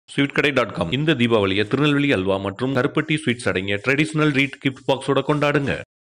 ஸ்வீட்கடை dot com இந்த தீபாவளியை திருநெல்வேலி அல்வா மற்றும் கருப்பட்டி ஸ்வீட்ஸ் அடங்கிய ட்ரெடிஷனல் ரீட் கிஃப்ட் பாக்ஸோட கொண்டாடுங்க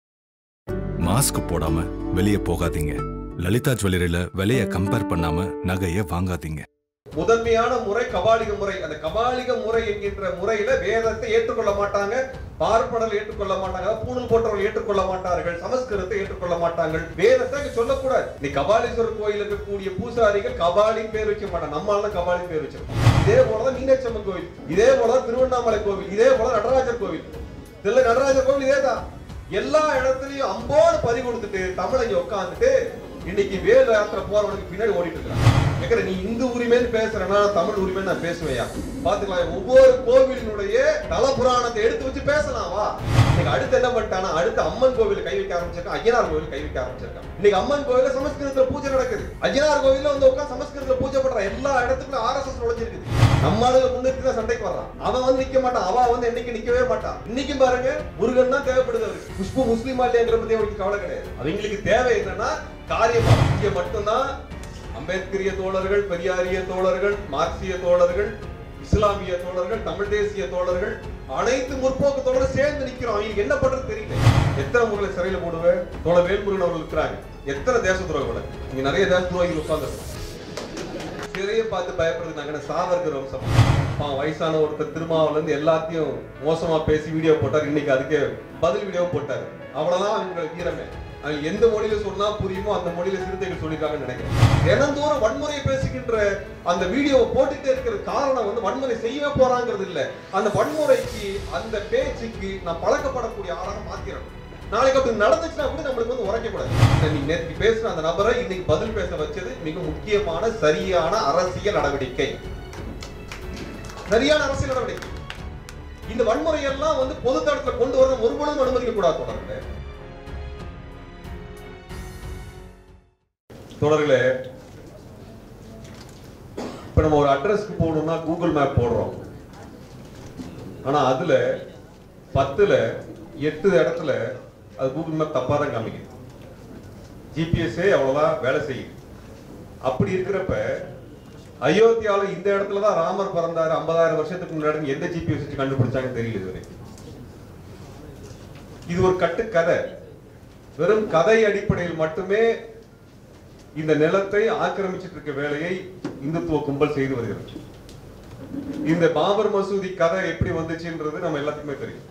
மாஸ்க் போடாம வெளியே போகாதீங்க லலிதா ஜுவல்லரியில விலைய கம்பேர் பண்ணாம நகைய வாங்காதீங்க முதன்மையான முறை கபாலிக முறை அந்த கபாலிக முறை என்கின்ற முறையில வேதத்தை ஏற்றுக்கொள்ள மாட்டாங்க பார்ப்பனர்கள் ஏற்றுக்கொள்ள மாட்டாங்க அதாவது பூணல் போன்றவர்கள் ஏற்றுக்கொள்ள மாட்டார்கள் சமஸ்கிருதத்தை ஏற்றுக்கொள்ள மாட்டார்கள் வேதத்தை அங்க சொல்லக்கூடாது நீ கபாலீஸ்வரர் கோயில் இருக்கக்கூடிய பூசாரிகள் கபாலி பேர் வைக்க மாட்டாங்க நம்மளால கபாலி பேர் வச்சிருக்கோம் இதே போலதான் மீனாட்சம்மன் கோவில் இதே போலதான் திருவண்ணாமலை கோவில் இதே போல நடராஜர் கோவில் இதுல நடராஜர் கோவில் இதேதான் எல்லா இடத்துலயும் அம்போடு பறி கொடுத்துட்டு தமிழங்க உட்காந்துட்டு இன்னைக்கு வேல் யாத்திரை போறவனுக்கு பின்னாடி ஓடிட்டு இருக்கான் கேக்குற நீ இந்து உரிமைன்னு பேசுறேன்னா தமிழ் உரிமைன்னு நான் பேசுவேயா பாத்துக்கலாம் ஒவ்வொரு கோவிலினுடைய தல புராணத்தை எடுத்து வச்சு பேசலாம் வா இன்னைக்கு அடுத்து என்ன பண்ணிட்டானா அடுத்து அம்மன் கோவில் கை வைக்க ஆரம்பிச்சிருக்கான் ஐயனார் கோவில் கை வைக்க ஆரம்பிச்சிருக்கான் இன்னைக்கு அம்மன் கோவில சமஸ்கிருதத்துல பூஜை நடக்குது ஐயனார் கோவில்ல வந்து உட்காந்து சமஸ்கிருதத்துல பூஜை பண்ற எல்லா இடத்துக்கும் ஆர்எஸ்எஸ் நுழைஞ்சிருக்குது நம்ம ஆளுங்க முன்னிறுத்தி தான் சண்டைக்கு வர்றான் அவன் வந்து நிக்க மாட்டான் அவ வந்து என்னைக்கு நிக்கவே மாட்டான் இன்னைக்கும் பாருங்க முருகன் தான் தேவைப்படுது அவருக்கு குஷ்பு முஸ்லீமா இல்லையாங்கிற பத்தி அவருக்கு கவலை கிடையாது அவங்களுக்கு தேவை என்னன்னா காரியமா இங்க மட்டும்தான் அம்பேத்கரிய தோழர்கள் பெரியாரிய தோழர்கள் மார்க்சிய தோழர்கள் இஸ்லாமிய தோழர்கள் தமிழ் தேசிய தோழர்கள் அனைத்து முற்போக்கு தோழர்கள் சேர்ந்து நிக்கிறோம் அவங்களுக்கு என்ன பண்றது தெரியல எத்தனை முறையில சிறையில போடுவேன் தோழ வேல்முருகன் அவர்கள் இருக்கிறாங்க எத்தனை தேச துரோகிகள் இங்க நிறைய தேச துரோகிகள் உட்கார்ந்து சிறையை பார்த்து பயப்படுறது நாங்க சாவர்கர் வம்சம் அவன் வயசான ஒருத்தர் திருமாவில இருந்து எல்லாத்தையும் மோசமா பேசி வீடியோ போட்டார் இன்னைக்கு அதுக்கு பதில் வீடியோ போட்டாரு அவ்வளவுதான் அவங்க வீரமே அவங்க எந்த மொழியில சொன்னா புரியுமோ அந்த மொழியில சிறுத்தைகள் சொல்லிருக்காங்கன்னு நினைக்கிறேன் தினந்தோறும் வன்முறையை பேசுகின்ற அந்த வீடியோவை போட்டுட்டே இருக்கிற காரணம் வந்து வன்முறை செய்யவே போறாங்கிறது இல்ல அந்த வன்முறைக்கு அந்த பேச்சுக்கு நான் பழக்கப்படக்கூடிய ஆளாக மாத்திரணும் நாளைக்கு அப்படி நடந்துச்சுன்னா கூட நம்மளுக்கு வந்து உரைக்க கூடாது நீங்க நேற்று பேசுன அந்த நபரை இன்னைக்கு பதில் பேச வச்சது மிக முக்கியமான சரியான அரசியல் நடவடிக்கை சரியான அரசியல் நடவடிக்கை இந்த வன்முறை எல்லாம் வந்து பொது தளத்துல கொண்டு வர ஒருபொழுதும் அனுமதிக்க கூடாது தொடர்களே தொடர்களே இப்ப நம்ம ஒரு அட்ரஸ்க்கு போகணும்னா கூகுள் மேப் போடுறோம் ஆனா அதுல பத்துல எட்டு இடத்துல அது கூகுள் மேப் தப்பா தான் காமிக்குது ஜிபிஎஸ்ஏ அவ்வளவுதான் வேலை செய்யுது அப்படி இருக்கிறப்ப அயோத்தியால இந்த இடத்துல தான் ராமர் பிறந்தாரு ஐம்பதாயிரம் வருஷத்துக்கு முன்னாடி எந்த ஜிபிஎஸ் வச்சு கண்டுபிடிச்சாங்கன்னு தெரியல இதுவரை இது ஒரு கட்டுக்கதை வெறும் கதை அடிப்படையில் மட்டுமே இந்த நிலத்தை ஆக்கிரமிச்சிட்டு இருக்க வேலையை இந்துத்துவ கும்பல் செய்து வருகிறது இந்த பாபர் மசூதி கதை எப்படி வந்துச்சுன்றது நம்ம எல்லாத்துக்குமே தெரியும்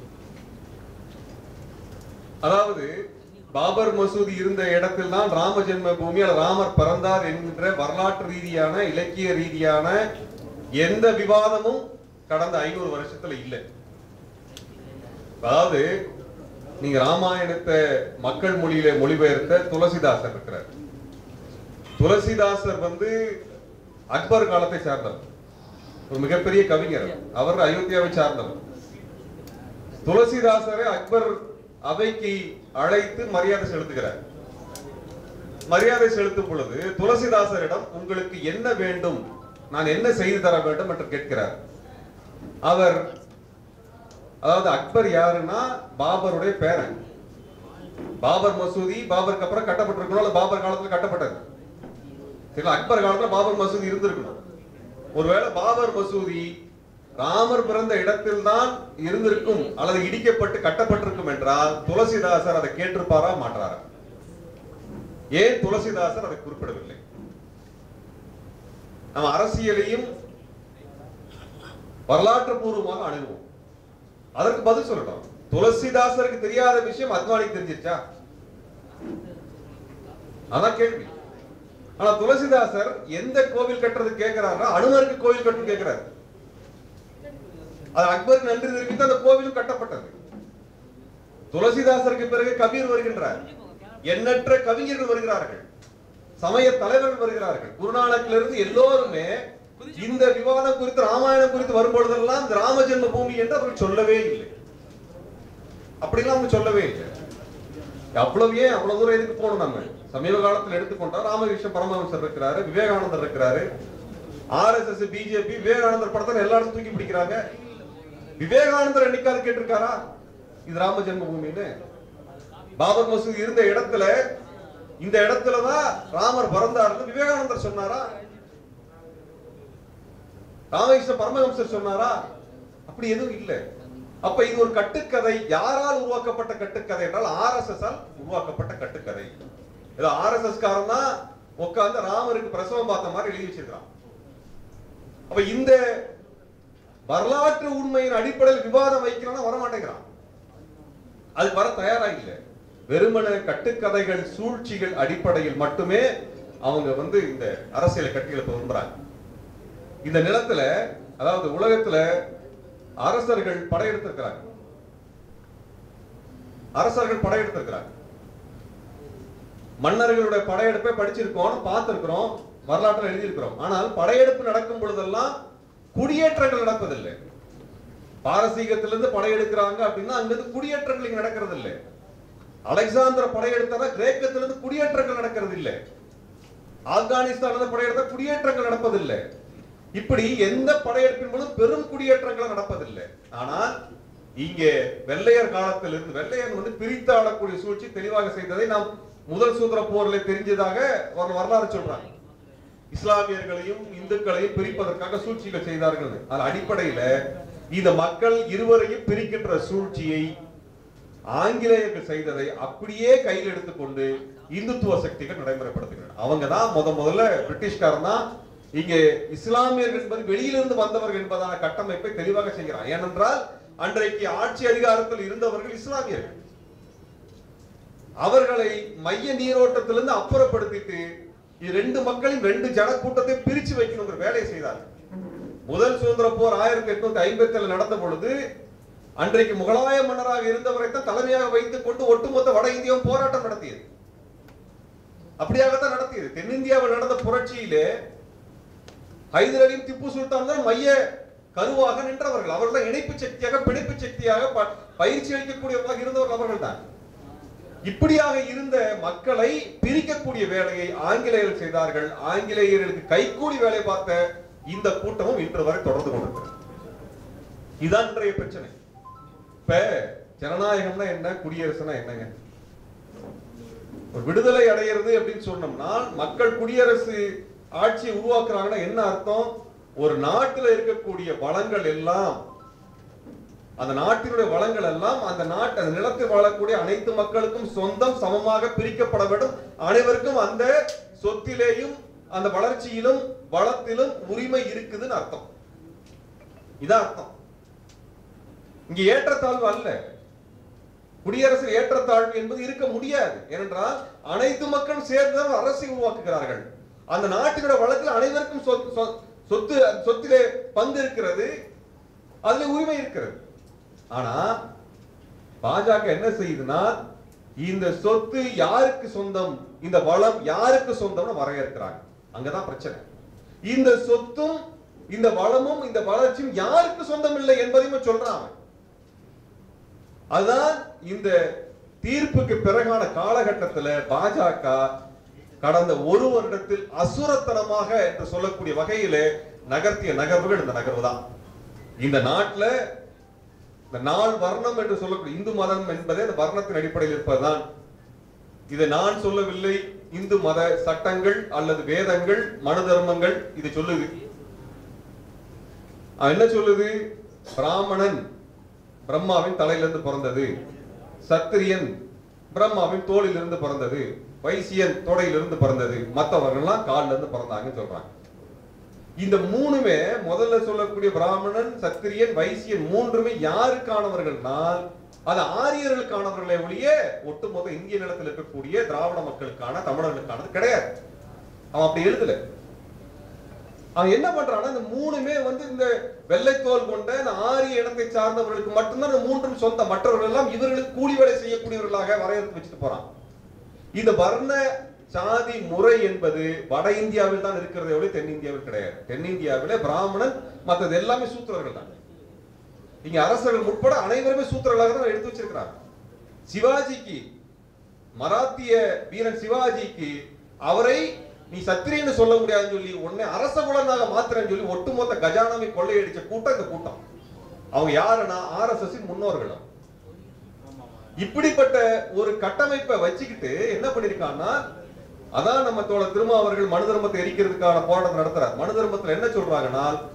அதாவது பாபர் மசூதி இருந்த இடத்தில் தான் ராம ஜென்ம பூமி அல்லது ராமர் பிறந்தார் என்கின்ற வரலாற்று ரீதியான இலக்கிய ரீதியான எந்த விவாதமும் கடந்த ஐநூறு வருஷத்துல இல்லை அதாவது நீங்க ராமாயணத்தை மக்கள் மொழியில மொழிபெயர்த்த துளசிதாசர் இருக்கிறார் துளசிதாசர் வந்து அக்பர் காலத்தை சார்ந்தவர் ஒரு மிகப்பெரிய கவிஞர் அவர் அயோத்தியாவை சார்ந்தவர் துளசிதாசரை அக்பர் அவைக்கு அழைத்து மரியாதை செலுத்துகிறார் மரியாதை செலுத்தும் பொழுது துளசிதாசரிடம் உங்களுக்கு என்ன வேண்டும் நான் என்ன செய்து தர வேண்டும் என்று கேட்கிறார் அவர் அதாவது அக்பர் யாருன்னா பாபருடைய பேரன் பாபர் மசூதி பாபருக்கு அப்புறம் கட்டப்பட்டிருக்கணும் அல்லது பாபர் காலத்துல கட்டப்பட்டது சரிங்களா அக்பர் காலத்துல பாபர் மசூதி இருந்திருக்கணும் ஒருவேளை பாபர் மசூதி ராமர் பிறந்த இடத்தில் தான் இருந்திருக்கும் அல்லது இடிக்கப்பட்டு கட்டப்பட்டிருக்கும் என்றால் துளசிதாசர் அதை கேட்டிருப்பாரா மாட்டாரா ஏன் துளசிதாசர் அதை குறிப்பிடவில்லை நம்ம அரசியலையும் வரலாற்று பூர்வமாக அணுகுவோம் அதற்கு பதில் சொல்லட்டும் துளசிதாசருக்கு தெரியாத விஷயம் அத்வானிக்கு தெரிஞ்சிருச்சா அதான் கேள்வி ஆனா துளசிதாசர் எந்த கோவில் கட்டுறது கேட்கிறாருன்னா அனுமருக்கு கோவில் கட்டுறது கேட்கிறாரு அது அக்பருக்கு நன்றி தெரிவித்து அந்த கோவிலும் கட்டப்பட்டது துளசிதாசருக்கு பிறகு கபீர் வருகின்றார் எண்ணற்ற கவிஞர்கள் வருகிறார்கள் சமய தலைவர்கள் வருகிறார்கள் குருநானக்ல இருந்து எல்லோருமே இந்த விவாதம் குறித்து ராமாயணம் குறித்து வரும்பொழுதெல்லாம் இந்த ராம ஜென்ம பூமி என்று அவர்கள் சொல்லவே இல்லை அப்படிலாம் அவங்க சொல்லவே இல்லை அவ்வளவு ஏன் அவ்வளவு தூரம் எதுக்கு போகணும் நம்ம சமீப காலத்தில் எடுத்துக்கொண்டா ராமகிருஷ்ண பரமஹம்சர் இருக்கிறாரு விவேகானந்தர் இருக்கிறாரு ஆர்எஸ்எஸ் பிஜேபி விவேகானந்தர் படத்தை எல்லா இடத்துல தூக்கி பிடிக்கிறாங்க விவேகானந்தர் என்னைக்காவது கேட்டிருக்காரா இது ராம ஜென்ம பூமின்னு பாபர் மசூதி இருந்த இடத்துல இந்த இடத்துலதான் ராமர் பிறந்தாருன்னு விவேகானந்தர் சொன்னாரா ராமகிருஷ்ண பரமஹம்சர் சொன்னாரா அப்படி எதுவும் இல்லை அப்ப இது ஒரு கட்டுக்கதை யாரால் உருவாக்கப்பட்ட கட்டுக்கதை என்றால் ஆர்எஸ்எஸ் ஆல் உருவாக்கப்பட்ட கட்டுக்கதை ஏதோ ஆர்எஸ்எஸ் காரன் தான் உட்கார்ந்து ராமருக்கு பிரசவம் பார்த்த மாதிரி எழுதி வச்சிருக்கான் அப்ப இந்த வரலாற்று உண்மையின் அடிப்படையில் விவாதம் வைக்கிறான்னா வரமாட்டேங்கிறான் அது வர தயாரா இல்ல வெறுமன கட்டுக்கதைகள் சூழ்ச்சிகள் அடிப்படையில் மட்டுமே அவங்க வந்து இந்த அரசியலை கட்டியெழுப்ப விரும்புறாங்க இந்த நிலத்துல அதாவது உலகத்துல அரசர்கள் படையெடுத்திருக்கிறாங்க அரசர்கள் படையெடுத்திருக்கிறாங்க மன்னர்களுடைய படையெடுப்பை படிச்சிருக்கோம் பார்த்திருக்கிறோம் வரலாற்றில் எழுதியிருக்கிறோம் ஆனால் படையெடுப்பு நடக்கும் பொழுதெல்லாம் குடியேற்றங்கள் நடப்பதில்லை பாரசீகத்திலிருந்து படையெடுக்கிறாங்க அப்படின்னா அங்கிருந்து குடியேற்றங்கள் இங்க நடக்கிறது இல்லை அலெக்சாந்திர படையெடுத்தா கிரேக்கத்திலிருந்து குடியேற்றங்கள் நடக்கிறது இல்லை ஆப்கானிஸ்தான்ல படையெடுத்தா குடியேற்றங்கள் நடப்பதில்லை இப்படி எந்த படையெடுப்பின் போதும் பெரும் குடியேற்றங்கள் நடப்பதில்லை ஆனால் இங்கே வெள்ளையர் காலத்தில் இருந்து வெள்ளையர் வந்து பிரித்து ஆளக்கூடிய சூழ்ச்சி தெளிவாக செய்ததை நாம் முதல் சுதந்திர போர்ல தெரிஞ்சதாக ஒரு வரலாறு சொல்றாங்க இஸ்லாமியர்களையும் இந்துக்களையும் பிரிப்பதற்காக சூழ்ச்சிகள் செய்தார்கள் அது அடிப்படையில இந்த மக்கள் இருவரையும் பிரிக்கின்ற சூழ்ச்சியை ஆங்கிலேயர்கள் செய்ததை அப்படியே கையில் எடுத்துக்கொண்டு இந்துத்துவ சக்திகள் நடைமுறைப்படுத்துகின்றன அவங்க தான் முத முதல்ல பிரிட்டிஷ்காரன் தான் இங்கே இஸ்லாமியர்கள் என்பது வெளியிலிருந்து வந்தவர்கள் என்பதான கட்டமைப்பை தெளிவாக செய்கிறான் ஏனென்றால் அன்றைக்கு ஆட்சி அதிகாரத்தில் இருந்தவர்கள் இஸ்லாமியர்கள் அவர்களை மைய நீரோட்டத்திலிருந்து அப்புறப்படுத்திட்டு இது ரெண்டு மக்களின் ரெண்டு ஜனக்கூட்டத்தை பிரிச்சு வைக்கணுங்கிற வேலையை செய்தார்கள் முதல் சுதந்திர போர் ஆயிரத்தி எட்நூத்தி ஐம்பத்தி ஏழு நடந்த பொழுது அன்றைக்கு முகலாய மன்னராக இருந்தவரை தான் தலைமையாக வைத்துக் கொண்டு ஒட்டுமொத்த வட இந்தியாவும் போராட்டம் நடத்தியது அப்படியாகத்தான் நடத்தியது தென்னிந்தியாவில் நடந்த புரட்சியிலே ஹைதர் அலியும் திப்பு சுல்தான் தான் மைய கருவாக நின்றவர்கள் அவர்கள் தான் இணைப்பு சக்தியாக பிணைப்பு சக்தியாக ப- பயிற்சி அளிக்கக்கூடியவர்களாக இருந்தவர்கள் அவர்கள் தான் இப்படியாக இருந்த மக்களை பிரிக்கக்கூடிய வேலையை ஆங்கிலேயர்கள் செய்தார்கள் ஆங்கிலேயர்களுக்கு கைகூலி வேலை பார்த்த இந்த கூட்டமும் இன்று வரை தொடர்ந்து கொண்டிருக்கிறது இதுதான் இன்றைய பிரச்சனை இப்ப ஜனநாயகம்னா என்ன குடியரசுனா என்னங்க ஒரு விடுதலை அடையிறது அப்படின்னு சொன்னோம்னா மக்கள் குடியரசு ஆட்சியை உருவாக்குறாங்கன்னா என்ன அர்த்தம் ஒரு நாட்டில் இருக்கக்கூடிய வளங்கள் எல்லாம் அந்த நாட்டினுடைய வளங்கள் எல்லாம் அந்த நாட்டு அந்த நிலத்தில் வாழக்கூடிய அனைத்து மக்களுக்கும் சொந்தம் சமமாக பிரிக்கப்பட வேண்டும் அனைவருக்கும் அந்த சொத்திலேயும் அந்த வளர்ச்சியிலும் வளத்திலும் உரிமை இருக்குதுன்னு அர்த்தம் இதான் அர்த்தம் இங்க ஏற்றத்தாழ்வு அல்ல குடியரசு ஏற்றத்தாழ்வு என்பது இருக்க முடியாது ஏனென்றால் அனைத்து மக்களும் சேர்ந்துதான் அரசை உருவாக்குகிறார்கள் அந்த நாட்டினுடைய வளத்தில் அனைவருக்கும் சொத்து சொ- சொத்து சொத்திலே பங்கு இருக்கிறது அதுல உரிமை இருக்கிறது ஆனா பாஜக என்ன செய்யுதுன்னா இந்த சொத்து யாருக்கு சொந்தம் இந்த வளம் யாருக்கு சொந்தம்னு வரையறுக்கிறாங்க அங்கதான் பிரச்சனை இந்த சொத்தும் இந்த வளமும் இந்த வளர்ச்சியும் யாருக்கு சொந்தம் இல்லை என்பதையும் சொல்றான் அவன். அதுதான் இந்த தீர்ப்புக்கு பிறகான காலகட்டத்துல பாஜக கடந்த ஒரு வருடத்தில் அசுரத்தனமாக என்று சொல்லக்கூடிய வகையிலே நகர்த்திய நகர்வுகள் இந்த நகர்வு தான் இந்த நாட்டுல இந்த நாள் வர்ணம் என்று சொல்லக்கூடிய இந்து மதம் என்பதே அந்த வர்ணத்தின் அடிப்படையில் இருப்பதுதான் இதை நான் சொல்லவில்லை இந்து மத சட்டங்கள் அல்லது வேதங்கள் மனு தர்மங்கள் இது சொல்லுது அது என்ன சொல்லுது பிராமணன் பிரம்மாவின் தலையிலிருந்து பிறந்தது சத்திரியன் பிரம்மாவின் தோளிலிருந்து பிறந்தது வைசியன் தொடையிலிருந்து பிறந்தது மற்றவர்கள்லாம் கால்ல இருந்து பிறந்தாங்கன்னு சொல்றாங்க இந்த மூணுமே முதல்ல சொல்லக்கூடிய பிராமணன் சத்திரியன் வைசியன் மூன்றுமே யாருக்கானவர்கள்னால் அது ஆரியர்களுக்கானவர்களே ஒழிய ஒட்டுமொத்த இந்திய நிலத்தில் இருக்கக்கூடிய திராவிட மக்களுக்கான தமிழர்களுக்கானது கிடையாது அவன் அப்படி எழுதல அவன் என்ன பண்றான்னா இந்த மூணுமே வந்து இந்த வெள்ளைத்தோல் கொண்ட இந்த ஆரிய இனத்தை சார்ந்தவர்களுக்கு மட்டும்தான் இந்த மூன்றும் சொந்த மற்றவர்கள் எல்லாம் இவர்களுக்கு கூலி வேலை செய்யக்கூடியவர்களாக வரையறுத்து வச்சுட்டு போறான் இந்த வர்ண சாதி முறை என்பது வட இந்தியாவில் தான் இருக்கிறதை விட தென்னிந்தியாவில் கிடையாது தென்னிந்தியாவிலே பிராமணன் மற்றது எல்லாமே சூத்திரர்கள் தான் இங்க அரசர்கள் உட்பட அனைவருமே சூத்திரர்களாக தான் எடுத்து வச்சிருக்கிறாங்க சிவாஜிக்கு மராத்திய வீரன் சிவாஜிக்கு அவரை நீ சத்திரியன்னு சொல்ல முடியாதுன்னு சொல்லி உன்னை அரச குலனாக மாத்திரன்னு சொல்லி ஒட்டுமொத்த கஜானாவை கொள்ளையடிச்ச கூட்டம் இந்த கூட்டம் அவங்க யாருன்னா ஆர்எஸ்எஸ் முன்னோர்கள் இப்படிப்பட்ட ஒரு கட்டமைப்பை வச்சுக்கிட்டு என்ன பண்ணிருக்கான்னா அதான் நம்ம தோழர் திருமா அவர்கள் மனு தர்மத்தை எரிக்கிறதுக்கான போராட்டம் நடத்துறார் மனு தர்மத்துல என்ன சொல்றாங்கன்னா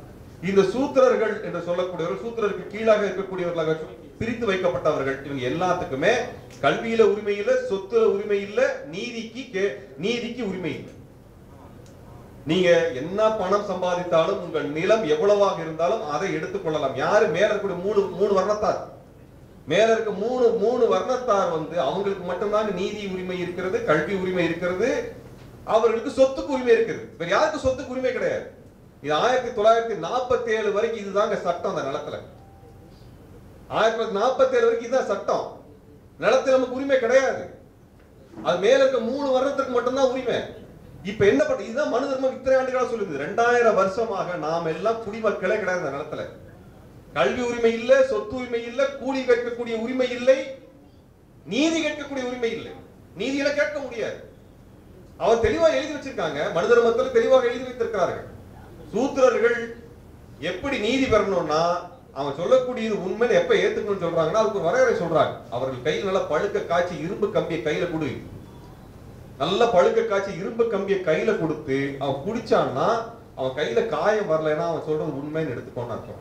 இந்த சூத்திரர்கள் என்று சொல்லக்கூடியவர்கள் சூத்திரருக்கு கீழாக இருக்கக்கூடியவர்களாக பிரித்து வைக்கப்பட்டவர்கள் இவங்க எல்லாத்துக்குமே கல்வியில உரிமை இல்ல சொத்துல உரிமை இல்ல நீதிக்கு கே- நீதிக்கு உரிமை இல்லை நீங்க என்ன பணம் சம்பாதித்தாலும் உங்கள் நிலம் எவ்வளவாக இருந்தாலும் அதை எடுத்துக்கொள்ளலாம் யாரு மேல இருக்கக்கூடிய மூணு மூணு வர்ணத்தார் மேல இருக்க மூணு மூணு வர்ணத்தார் வந்து அவங்களுக்கு மட்டும்தான் நீதி உரிமை இருக்கிறது கல்வி உரிமை இருக்கிறது அவர்களுக்கு சொத்துக்கு உரிமை இருக்குது வேற யாருக்கு சொத்துக்கு உரிமை கிடையாது இது ஆயிரத்தி தொள்ளாயிரத்தி நாற்பத்தி ஏழு வரைக்கும் இதுதாங்க சட்டம் அந்த நிலத்துல ஆயிரத்தி தொள்ளாயிரத்தி நாற்பத்தி ஏழு வரைக்கும் இதுதான் சட்டம் நிலத்துல நமக்கு உரிமை கிடையாது அது மேல இருக்க மூணு வருடத்துக்கு மட்டும்தான் உரிமை இப்ப என்ன பண்றது இதுதான் மனு தர்மம் இத்தனை ஆண்டுகளா சொல்லுது ரெண்டாயிரம் வருஷமாக நாம் எல்லாம் குடிமக்களே கிடையாது அந்த நிலத்துல கல்வி உரிமை இல்ல சொத்து உரிமை இல்ல கூலி கேட்கக்கூடிய உரிமை இல்லை நீதி கேட்கக்கூடிய உரிமை இல்லை நீதியில கேட்க முடியாது அவர் தெளிவா எழுதி வச்சிருக்காங்க மனு தர்மத்தில் தெளிவாக எழுதி வைத்திருக்கிறார்கள் சூத்திரர்கள் எப்படி நீதி பெறணும்னா அவன் சொல்லக்கூடியது உண்மைன்னு எப்ப ஏத்துக்கணும்னு சொல்றாங்கன்னா அதுக்கு ஒரு வரையறை சொல்றாங்க அவர்கள் கையில் நல்லா பழுக்க காய்ச்சி இரும்பு கம்பியை கையில கொடு நல்ல பழுக்க காய்ச்சி இரும்பு கம்பியை கையில கொடுத்து அவன் குடிச்சான்னா அவன் கையில காயம் வரலைன்னா அவன் சொல்றது உண்மைன்னு எடுத்துக்கோன்னு அர்த்தம்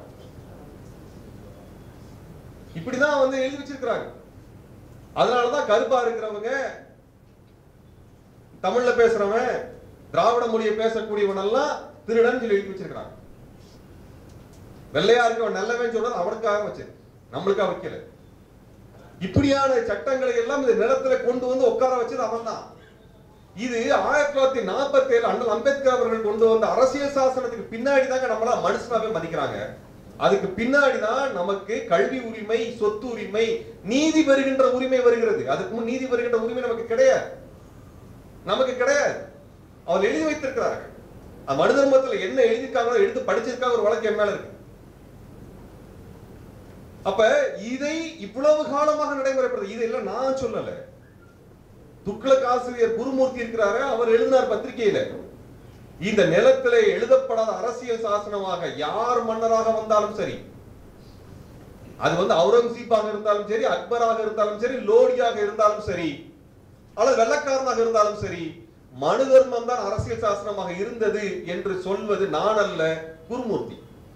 இப்படிதான் வந்து எழுதி வச்சிருக்கிறாங்க அதனாலதான் கருப்பா இருக்கிறவங்க தமிழ்ல பேசுறவன் திராவிட மொழியை பேசக்கூடியவன் எல்லாம் திருடன் சொல்லி எழுதி வச்சிருக்கிறாங்க வெள்ளையா இருக்கவன் நல்லவன் சொல்றது அவனுக்காக வச்சு நம்மளுக்காக வைக்கல இப்படியான சட்டங்களை எல்லாம் இந்த நிலத்துல கொண்டு வந்து உட்கார வச்சது அவன் தான் இது ஆயிரத்தி தொள்ளாயிரத்தி நாற்பத்தி ஏழு அண்ணல் அம்பேத்கர் அவர்கள் கொண்டு வந்த அரசியல் சாசனத்துக்கு பின்னாடி தாங்க நம்மள மனுஷனாவே மதிக்கிறாங்க அதுக்கு பின்னாடி தான் நமக்கு கல்வி உரிமை சொத்து உரிமை நீதி வருகின்ற உரிமை வருகிறது அதுக்கு முன் நீதி வருகின்ற உரிமை நமக்கு கிடையாது நமக்கு கிடையாது அவர் எழுதி வைத்திருக்கிறார்கள் அந்த மனு தர்மத்துல என்ன எழுதியிருக்காங்களோ எடுத்து படிச்சிருக்காங்க ஒரு வழக்கு என் மேல இருக்கு அப்ப இதை இவ்வளவு காலமாக நடைமுறைப்படுது இது எல்லாம் நான் சொல்லல துக்ளக் ஆசிரியர் குருமூர்த்தி இருக்கிறாரு அவர் எழுதினார் பத்திரிகையில இந்த நிலத்திலே எழுதப்படாத அரசியல் சாசனமாக யார் மன்னராக வந்தாலும் சரி அது வந்து அவுரங்கசீப்பாக இருந்தாலும் சரி அக்பராக இருந்தாலும் சரி லோடியாக இருந்தாலும் சரி அல்லது வெள்ளக்காரனாக இருந்தாலும் சரி மனு தர்மம் தான் அரசியல் சாசனமாக இருந்தது என்று சொல்வது நான் அல்ல குருமூர்த்தி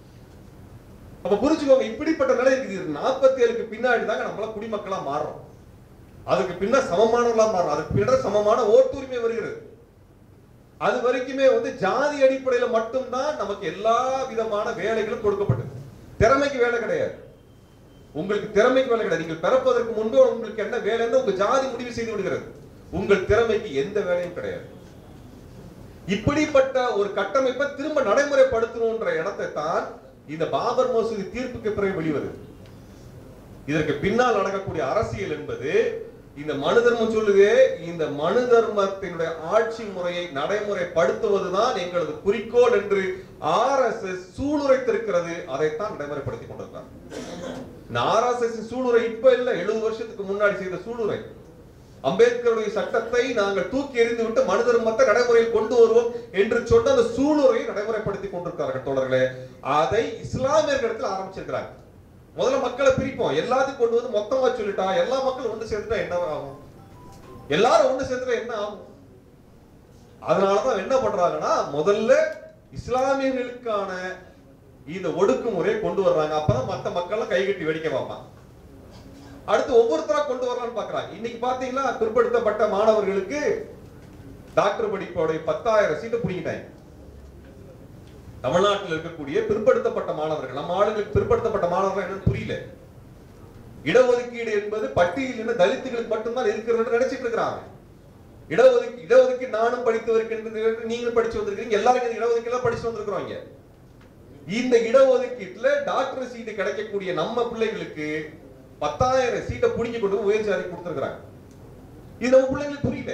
அப்ப புரிஞ்சுக்கோங்க இப்படிப்பட்ட நிலை இருக்குது நாற்பத்தி ஏழுக்கு பின்னாடி தாங்க நம்மள குடிமக்களா மாறுறோம் அதுக்கு பின்ன சமமானவர்களா மாறுறோம் அதுக்கு பின்னர் சமமான ஓட்டுரிமை வருகிறது அது வரைக்குமே வந்து ஜாதி அடிப்படையில மட்டும்தான் நமக்கு எல்லா விதமான வேலைகளும் கொடுக்கப்பட்டது திறமைக்கு வேலை கிடையாது உங்களுக்கு திறமைக்கு வேலை கிடையாது நீங்கள் பிறப்பதற்கு முன்பு உங்களுக்கு என்ன வேலைன்னு உங்க ஜாதி முடிவு செய்து விடுகிறது உங்கள் திறமைக்கு எந்த வேலையும் கிடையாது இப்படிப்பட்ட ஒரு கட்டமைப்பை திரும்ப நடைமுறைப்படுத்தணும்ன்ற இடத்தை தான் இந்த பாபர் மசூதி தீர்ப்புக்கு பிறகு வெளிவருது இதற்கு பின்னால் நடக்கக்கூடிய அரசியல் என்பது இந்த மனு தர்மம் சொல்லுது இந்த மனு தர்மத்தினுடைய ஆட்சி முறையை நடைமுறைப்படுத்துவதுதான் எங்களது குறிக்கோள் என்று ஆர்எஸ்எஸ் சூளுரைத்திருக்கிறது அதைத்தான் நடைமுறைப்படுத்திக் கொண்டிருக்கிறார் இந்த ஆர்எஸ்எஸ் சூளுரை இப்ப இல்ல எழுபது வருஷத்துக்கு முன்னாடி செய்த சூளுரை அம்பேத்கருடைய சட்டத்தை நாங்கள் தூக்கி எறிந்து விட்டு மனு தர்மத்தை நடைமுறையில் கொண்டு வருவோம் என்று சொன்ன அந்த சூளுரையை நடைமுறைப்படுத்திக் கொண்டிருக்கிறார்கள் தோழர்களே அதை இஸ்லாமியர்களிடத்தில் ஆரம்பிச்சிருக்கிறாங்க முதல்ல மக்களை பிரிப்போம் எல்லாத்தையும் கொண்டு வந்து மொத்தமா சொல்லிட்டா எல்லா மக்களும் ஒன்று சேர்ந்துட்டா என்ன ஆகும் எல்லாரும் ஒன்று சேர்ந்துட்டா என்ன ஆகும் அதனாலதான் என்ன பண்றாங்கன்னா முதல்ல இஸ்லாமியர்களுக்கான இந்த ஒடுக்குமுறையை கொண்டு வர்றாங்க அப்பதான் மத்த மக்கள்லாம் கைகட்டி வேடிக்கை பார்ப்பான் அடுத்து ஒவ்வொருத்தரா கொண்டு வரலாம்னு பாக்குறாங்க இன்னைக்கு பாத்தீங்கன்னா பிற்படுத்தப்பட்ட மாணவர்களுக்கு டாக்டர் படிப்போடைய பத்தாயிரம் சீட்டு பிடிக்கிட்டாங்க தமிழ்நாட்டில் இருக்கக்கூடிய பிற்படுத்தப்பட்ட மாணவர்கள் நம்ம ஆளுங்களுக்கு பிற்படுத்தப்பட்ட மாணவர்கள் என்னன்னு புரியல இடஒதுக்கீடு என்பது பட்டியலின தலித்துகளுக்கு மட்டும்தான் இருக்கிறது நினைச்சிட்டு இருக்கிறாங்க இடஒதுக்கீடு இடஒதுக்கீடு நானும் படித்து வருகின்றது நீங்களும் படிச்சு வந்திருக்கீங்க எல்லாரும் இந்த இடஒதுக்கீடு படிச்சு வந்திருக்கிறோம் இங்க இந்த இடஒதுக்கீட்டுல டாக்டர் சீட்டு கிடைக்கக்கூடிய நம்ம பிள்ளைகளுக்கு பத்தாயிரம் சீட்டை புடிங்கி கொண்டு போய் உயர் ஜாதி கொடுத்துருக்காங்க இது நம்ம பிள்ளைங்களுக்கு புரியல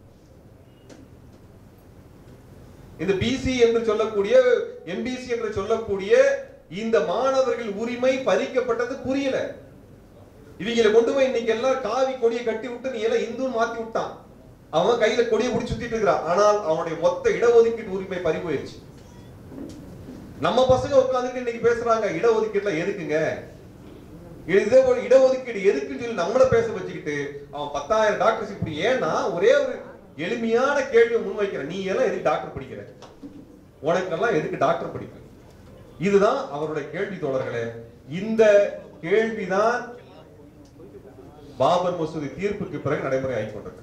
இந்த பிசி என்று சொல்லக்கூடிய எம்பிசி என்று சொல்லக்கூடிய இந்த மாணவர்கள் உரிமை பறிக்கப்பட்டது புரியல இவங்களை கொண்டு போய் இன்னைக்கு எல்லாம் காவி கொடியை கட்டி விட்டு நீ எல்லாம் இந்து மாத்தி விட்டான் அவன் கையில கொடியை பிடிச்சி சுத்திட்டு இருக்கிறான் ஆனால் அவனுடைய மொத்த இடஒதுக்கீட்டு உரிமை பறி போயிருச்சு நம்ம பசங்க உட்காந்துட்டு இன்னைக்கு பேசுறாங்க இடஒதுக்கீட்டுல எதுக்குங்க இதே போல இடஒதுக்கீடு எதுக்குன்னு சொல்லி நம்மள பேச வச்சுக்கிட்டு அவன் பத்தாயிரம் டாக்டர்ஸ் இப்படி ஏன்னா ஒரே ஒரு எளிமையான கேள்வியை முன்வைக்கிற நீ எல்லாம் எதுக்கு டாக்டர் படிக்கிற உனக்கெல்லாம் எதுக்கு டாக்டர் படிக்க இதுதான் அவருடைய கேள்வி தோழர்களே இந்த கேள்விதான் பாபர் மசூதி தீர்ப்புக்கு பிறகு நடைமுறை ஆகிக்கொண்டிருக்கு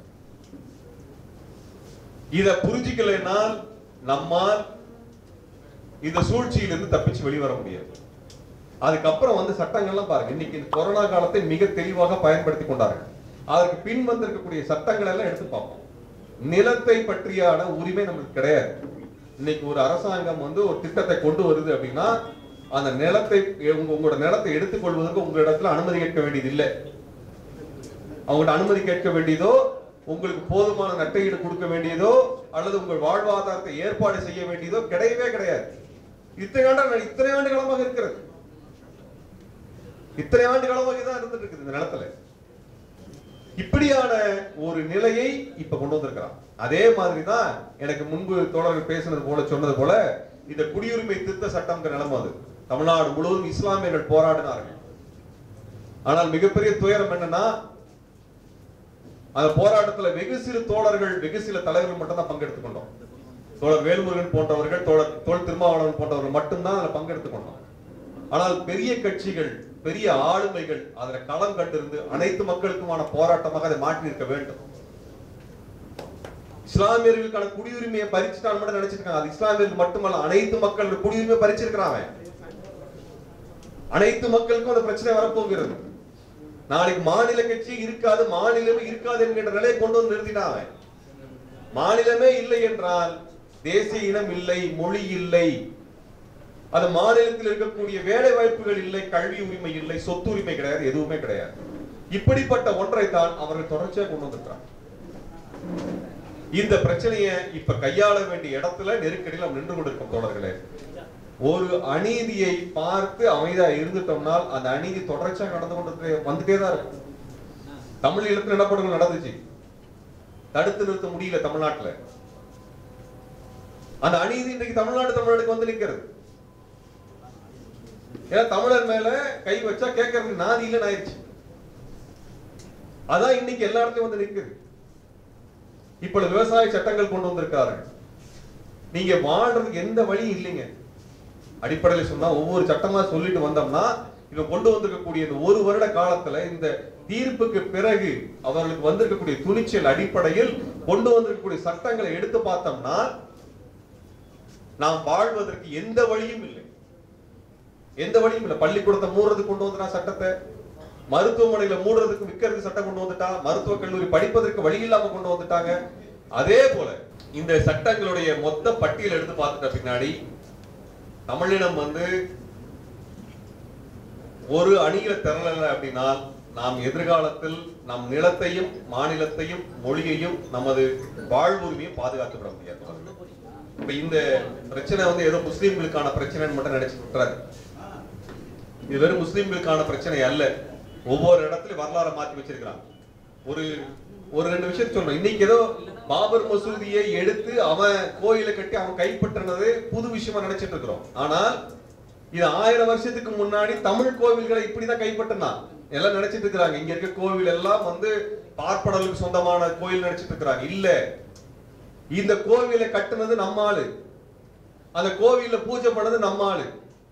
இத புரிஞ்சிக்கலைனால் நம்மால் இந்த சூழ்ச்சியிலிருந்து தப்பிச்சு வெளிவர முடியாது அதுக்கப்புறம் வந்து சட்டங்கள்லாம் பாருங்க இன்னைக்கு இந்த கொரோனா காலத்தை மிக தெளிவாக பயன்படுத்தி கொண்டார்கள் அதற்கு பின் வந்திருக்கக்கூடிய சட்டங்கள் எல்லாம் எடுத்து பார்ப்போம் நிலத்தை பற்றியான உரிமை நமக்கு கிடையாது இன்னைக்கு ஒரு அரசாங்கம் வந்து ஒரு திட்டத்தை கொண்டு வருது அப்படின்னா அந்த நிலத்தை உங்க உங்களோட நிலத்தை எடுத்துக்கொள்வதற்கு உங்க இடத்துல அனுமதி கேட்க வேண்டியது இல்லை அவங்கள்ட்ட அனுமதி கேட்க வேண்டியதோ உங்களுக்கு போதுமான நட்டையீடு கொடுக்க வேண்டியதோ அல்லது உங்கள் வாழ்வாதாரத்தை ஏற்பாடு செய்ய வேண்டியதோ கிடையவே கிடையாது இத்தனை ஆண்டு இத்தனை ஆண்டு காலமாக இருக்கிறது இத்தனை ஆண்டு காலமாக தான் இருந்துட்டு இருக்குது இந்த நிலத்துல இப்படியான ஒரு நிலையை இப்ப கொண்டு வந்திருக்கிறான் அதே மாதிரி தான் எனக்கு முன்பு தோழர்கள் பேசினது போல சொன்னது போல இந்த குடியுரிமை திருத்த சட்டம்ங்கிற நிலைமை அது தமிழ்நாடு முழுவதும் இஸ்லாமியர்கள் போராடினார்கள் ஆனால் மிகப்பெரிய துயரம் என்னன்னா அந்த போராட்டத்துல வெகு சிறு தோழர்கள் வெகு சில தலைவர்கள் மட்டும் தான் பங்கெடுத்துக் கொண்டோம் தோழர் வேல்முருகன் போன்றவர்கள் தோழர் தோல் திருமாவளவன் போன்றவர்கள் மட்டும்தான் அதுல பங்கெடுத்துக் கொண்டோம் ஆனால் பெரிய கட்சிகள் பெரிய ஆளுமைகள் அதுல களம் கண்டிருந்து அனைத்து மக்களுக்குமான போராட்டமாக அதை மாற்றி இருக்க வேண்டும் இஸ்லாமியர்களுக்கான குடியுரிமையை பறிச்சுட்டான் மட்டும் நினைச்சிருக்காங்க அது இஸ்லாமியர்கள் மட்டுமல்ல அனைத்து மக்கள் குடியுரிமையை பறிச்சிருக்கிறான் அவன் அனைத்து மக்களுக்கும் அந்த பிரச்சனை வரப்போகிறது நாளைக்கு மாநில கட்சி இருக்காது மாநிலமே இருக்காது என்கின்ற நிலையை கொண்டு வந்து நிறுத்தினான் அவன் மாநிலமே இல்லை என்றால் தேசிய இனம் இல்லை மொழி இல்லை அது மாநிலத்தில் இருக்கக்கூடிய வேலை வாய்ப்புகள் இல்லை கல்வி உரிமை இல்லை சொத்து உரிமை கிடையாது எதுவுமே கிடையாது இப்படிப்பட்ட ஒன்றை தான் அவர்கள் தொடர்ச்சியாக கொண்டு வந்திருக்கிறாங்க இந்த பிரச்சனையை இப்ப கையாள வேண்டிய இடத்துல நெருக்கடியில் நாம் நின்று கொண்டிருக்கோம் தோழர்களே ஒரு அநீதியை பார்த்து அமைதியா இருந்துட்டோம்னால் அந்த அநீதி தொடர்ச்சியாக நடந்து கொண்டு வந்துட்டே தான் இருக்கும் தமிழ் ஈழத்தில் நிலப்படுகொள் நடந்துச்சு தடுத்து நிறுத்த முடியல தமிழ்நாட்டுல அந்த அநீதி இன்றைக்கு தமிழ்நாடு தமிழ்நாடுக்கு வந்து நிக்கிறது ஏன்னா தமிழர் மேல கை வச்சா கேட்கறதுக்கு நாதி இல்லைன்னு ஆயிடுச்சு அதான் இன்னைக்கு எல்லா இடத்துலயும் வந்து நிக்குது இப்பொழுது விவசாய சட்டங்கள் கொண்டு வந்திருக்கார்கள் நீங்க வாழ்றதுக்கு எந்த வழியும் இல்லைங்க அடிப்படையில் சொன்னா ஒவ்வொரு சட்டமா சொல்லிட்டு வந்தோம்னா இவன் கொண்டு வந்திருக்கக்கூடிய இந்த ஒரு வருட காலத்துல இந்த தீர்ப்புக்கு பிறகு அவர்களுக்கு வந்திருக்கக்கூடிய துணிச்சல் அடிப்படையில் கொண்டு வந்திருக்கக்கூடிய சட்டங்களை எடுத்து பார்த்தோம்னா நாம் வாழ்வதற்கு எந்த வழியும் இல்லை எந்த வழியும் இல்லை பள்ளிக்கூடத்தை மூடுறதுக்கு கொண்டு வந்துட்டா சட்டத்தை மருத்துவமனையில மூடுறதுக்கு விற்கிறதுக்கு சட்டம் கொண்டு வந்துட்டா மருத்துவக் கல்லூரி படிப்பதற்கு வழி இல்லாம கொண்டு வந்துட்டாங்க அதே போல இந்த சட்டங்களுடைய மொத்த பட்டியல் எடுத்து பார்த்துட்ட பின்னாடி தமிழினம் வந்து ஒரு அணியில திரளல அப்படின்னா நாம் எதிர்காலத்தில் நம் நிலத்தையும் மாநிலத்தையும் மொழியையும் நமது வாழ்வுரிமையும் பாதுகாத்து விட முடியாது இப்ப இந்த பிரச்சனை வந்து ஏதோ முஸ்லீம்களுக்கான பிரச்சனைன்னு மட்டும் நினைச்சு விட்டுறாரு இது வெறும் முஸ்லீம்களுக்கான பிரச்சனை அல்ல ஒவ்வொரு இடத்துலயும் வரலாறை மாத்தி வச்சிருக்கிறாங்க ஒரு ஒரு ரெண்டு விஷயம் சொல்றேன் இன்னைக்கு ஏதோ பாபர் மசூதியை எடுத்து அவன் கோயிலை கட்டி அவன் கைப்பற்றினது புது விஷயமா நினைச்சிட்டு இருக்கிறோம் ஆனால் இது ஆயிரம் வருஷத்துக்கு முன்னாடி தமிழ் கோவில்களை இப்படிதான் கைப்பற்றினான் எல்லாம் நினைச்சிட்டு இருக்கிறாங்க இங்க இருக்க கோவில் எல்லாம் வந்து பார்ப்பனர்களுக்கு சொந்தமான கோயில் நினைச்சிட்டு இருக்கிறாங்க இல்ல இந்த கோவிலை கட்டுனது நம்ம ஆளு அந்த கோவில்ல பூஜை பண்ணது நம்ம ஆளு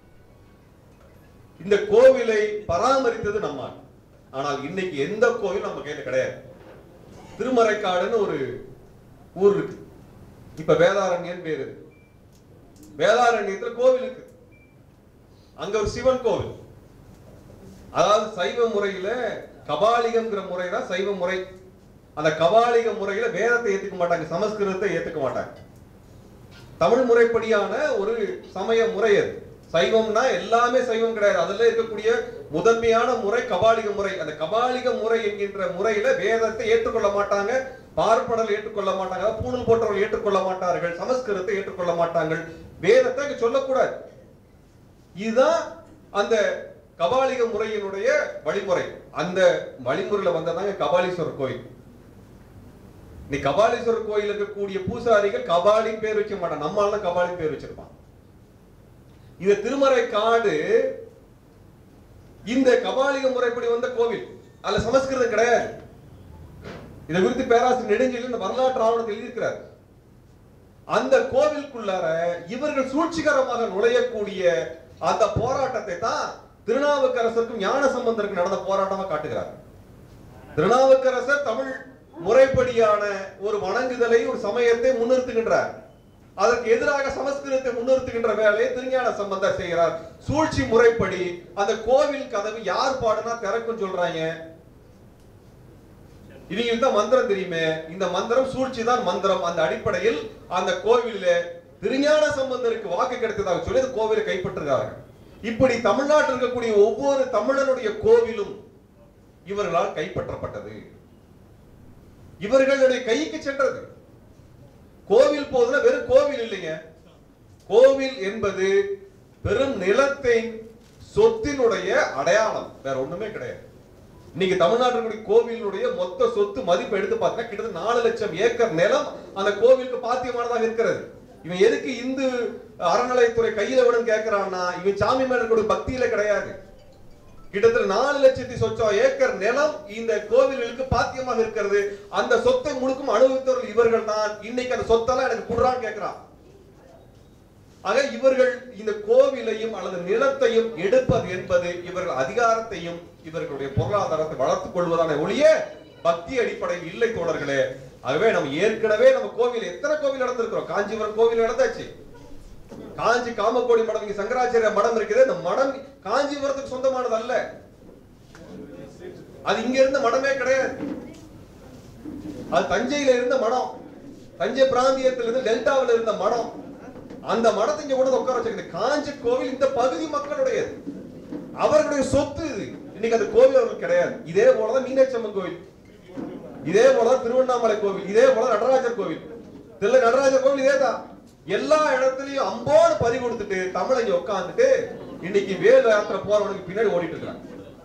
இந்த கோவிலை பராமரித்தது நம்ம ஆள் ஆனால் இன்னைக்கு எந்த கோவில் நம்ம கையில கிடையாது திருமறைக்காடுன்னு ஒரு ஊர் இருக்கு இப்ப வேதாரண்யம் பேரு வேதாரண்யத்துல கோவில் இருக்கு அங்க ஒரு சிவன் கோவில் அதாவது சைவ முறையில கபாலிகம்ங்கிற முறை தான் சைவ முறை அந்த கபாலிக முறையில வேதத்தை ஏத்துக்க மாட்டாங்க சமஸ்கிருதத்தை ஏத்துக்க மாட்டாங்க தமிழ் முறைப்படியான ஒரு சமய முறை அது சைவம்னா எல்லாமே சைவம் கிடையாது அதுல இருக்கக்கூடிய முதன்மையான முறை கபாலிக முறை அந்த கபாலிக முறை என்கின்ற முறையில வேதத்தை ஏற்றுக்கொள்ள மாட்டாங்க பார்ப்பனல் ஏற்றுக்கொள்ள மாட்டாங்க அதாவது பூணல் போன்றவர்கள் ஏற்றுக்கொள்ள மாட்டார்கள் சமஸ்கிருதத்தை ஏற்றுக்கொள்ள மாட்டார்கள் வேதத்தை அங்க சொல்லக்கூடாது இதுதான் அந்த கபாலிக முறையினுடைய வழிமுறை அந்த வழிமுறையில வந்ததாங்க கபாலீஸ்வரர் கோயில் நீ கபாலீஸ்வரர் கோயில் இருக்கக்கூடிய பூசாரிகள் கபாலி பேர் வைக்க மாட்டான் நம்மால தான் கபாலி பேர் வச்சிருப்பான் இந்த திருமறை காடு இந்த கபாலிக முறைப்படி வந்த கோவில் அதுல சமஸ்கிருதம் கிடையாது இதை குறித்து பேராசிரியர் நெடுஞ்செழியன் இந்த வரலாற்று ஆவணத்தில் எழுதியிருக்கிறார் அந்த கோவிலுக்குள்ளார இவர்கள் சூழ்ச்சிகரமாக நுழையக்கூடிய அந்த போராட்டத்தை தான் திருநாவுக்கரசருக்கும் ஞான சம்பந்தருக்கும் நடந்த போராட்டமா காட்டுகிறார் திருநாவுக்கரசர் தமிழ் முறைப்படியான ஒரு வணங்குதலை ஒரு சமயத்தை முன்னிறுத்துகின்றார் அதற்கு எதிராக சமஸ்கிருதத்தை முன்னிறுத்துகின்ற வேலையை திருஞான சம்பந்தர் செய்கிறார் சூழ்ச்சி முறைப்படி அந்த கோவில் கதவு யார் பாடுனா திறக்கும் சொல்றாங்க இவங்களுக்கு தான் மந்திரம் தெரியுமே இந்த மந்திரம் சூழ்ச்சி தான் மந்திரம் அந்த அடிப்படையில் அந்த கோவிலில் திருஞான சம்பந்தருக்கு வாக்கு கிடைத்ததாக சொல்லி அந்த கோவிலை கைப்பற்றுகிறார்கள் இப்படி நாட்டில் இருக்கக்கூடிய ஒவ்வொரு தமிழனுடைய கோவிலும் இவர்களால் கைப்பற்றப்பட்டது இவர்களுடைய கைக்கு சென்றது கோவில் போதுன்னா வெறும் கோவில் இல்லைங்க கோவில் என்பது பெரும் நிலத்தின் சொத்தினுடைய அடையாளம் வேற ஒண்ணுமே கிடையாது இன்னைக்கு தமிழ்நாட்டினுடைய கோவிலுடைய மொத்த சொத்து மதிப்பு எடுத்து பார்த்தீங்கன்னா கிட்டத்தட்ட நாலு லட்சம் ஏக்கர் நிலம் அந்த கோவிலுக்கு பாத்தியமானதாக இருக்கிறது இவன் எதுக்கு இந்து அறநிலையத்துறை கையில விடும் கேட்கிறான்னா இவன் சாமி மேல இருக்கக்கூடிய பக்தியில கிடையாது கிட்டத்தட்ட நாலு லட்சத்தி சொச்சம் ஏக்கர் நிலம் இந்த கோவில்களுக்கு பாத்தியமாக இருக்கிறது அந்த சொத்தை முழுக்கும் அனுபவித்தவர்கள் இவர்கள் தான் இன்னைக்கு அந்த சொத்தெல்லாம் எனக்கு குடுறான்னு கேட்கிறான் ஆக இவர்கள் இந்த கோவிலையும் அல்லது நிலத்தையும் எடுப்பது என்பது இவர்கள் அதிகாரத்தையும் இவர்களுடைய பொருளாதாரத்தை வளர்த்துக் கொள்வதான ஒழிய பக்தி அடிப்படையில் இல்லை தோழர்களே ஆகவே நம்ம ஏற்கனவே நம்ம கோவில் எத்தனை கோவில் நடந்திருக்கிறோம் காஞ்சிபுரம் கோவில் நடந்தாச்சு காஞ்சி காமக்கோடி மடம் இங்க சங்கராச்சாரிய மடம் இருக்குது இந்த மடம் காஞ்சிபுரத்துக்கு சொந்தமானது அல்ல அது இங்க இருந்த மடமே கிடையாது அது தஞ்சையில இருந்த மடம் தஞ்சை பிராந்தியத்தில் இருந்து டெல்டாவில் இருந்த மடம் அந்த மடத்தை இங்க கூட உட்கார வச்சிருக்குது காஞ்சி கோவில் இந்த பகுதி மக்களுடையது அவர்களுடைய சொத்து இது இன்னைக்கு அந்த கோவில் அவர்களுக்கு கிடையாது இதே போலதான் மீனாட்சி அம்மன் கோவில் இதே போலதான் திருவண்ணாமலை கோவில் இதே போல நடராஜர் கோவில் தில்லை நடராஜர் கோவில் இதே தான் எல்லா இடத்துலயும் அம்போடு பறி கொடுத்துட்டு தமிழை இங்க உட்காந்துட்டு இன்னைக்கு வேலு யாத்திரை போறவனுக்கு பின்னாடி ஓடிட்டு இருக்காங்க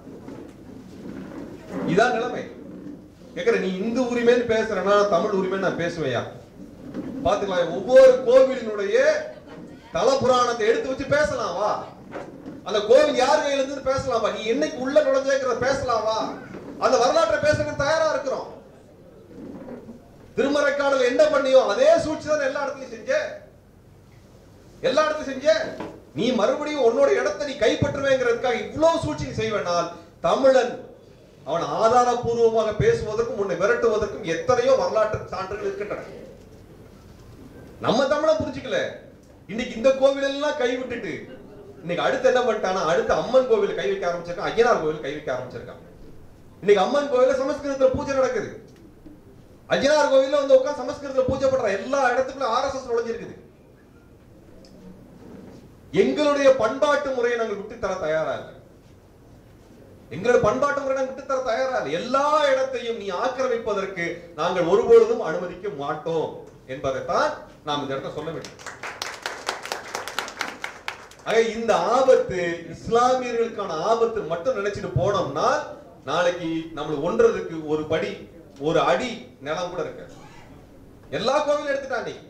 இதான் நிலைமை கேக்குற நீ இந்து உரிமைன்னு பேசுறேன்னா தமிழ் உரிமைன்னு நான் பேசுவேயா பாத்துக்கலாம் ஒவ்வொரு கோவிலினுடைய தல புராணத்தை எடுத்து வச்சு பேசலாம் வா அந்த கோவில் யார் கையில இருந்து பேசலாம் வா நீ என்னைக்கு உள்ள நுழைஞ்சேங்கிறத பேசலாம் வா அந்த வரலாற்றை பேசுறதுக்கு தயாரா இருக்கிறோம் திருமறைக்காடல் என்ன பண்ணியோ அதே சூழ்ச்சி தான் எல்லா இடத்துலயும் செஞ்ச எல்லா இடத்துலயும் செஞ்ச நீ மறுபடியும் உன்னோட இடத்தை நீ கைப்பற்றுவேங்கிறதுக்காக இவ்வளவு சூழ்ச்சி நீ செய்வேனால் தமிழன் அவன் ஆதாரபூர்வமாக பேசுவதற்கும் உன்னை விரட்டுவதற்கும் எத்தனையோ வரலாற்று சான்றுகள் இருக்கின்றன நம்ம தமிழ புரிஞ்சுக்கல இன்னைக்கு இந்த கோவில் எல்லாம் கை விட்டுட்டு இன்னைக்கு அடுத்து என்ன பண்ணிட்டானா அடுத்து அம்மன் கோவில் கை வைக்க ஆரம்பிச்சிருக்கான் ஐயனார் கோவில் கை வைக்க ஆரம்பிச்சிருக்கான் இன்னைக்கு அம்மன் கோவில்ல சமஸ்கிருதத்துல பூஜை நடக்குது ஐயனார் கோவில்ல வந்து உட்கார்ந்து சமஸ்கிருதத்துல பூஜை பண்ற எல்லா இடத்துக்குள்ள ஆர்எஸ்எஸ் நுழைஞ்சிருக்குது எங்களுடைய பண்பாட்டு முறையை நாங்கள் விட்டு தர தயாரா இல்லை எங்களுடைய பண்பாட்டு முறை நாங்கள் விட்டு தர தயாரா இல்லை எல்லா இடத்தையும் நீ ஆக்கிரமிப்பதற்கு நாங்கள் ஒருபொழுதும் அனுமதிக்க மாட்டோம் என்பதைத்தான் நாம் இந்த இடத்துல சொல்ல வேண்டும் ஆக இந்த ஆபத்து இஸ்லாமியர்களுக்கான ஆபத்து மட்டும் நினைச்சிட்டு போனோம்னா நாளைக்கு நம்மள ஒன்றதுக்கு ஒரு படி ஒரு அடி நிலம் கூட இருக்கு எல்லா கோவிலும் எடுத்துட்டான் நீ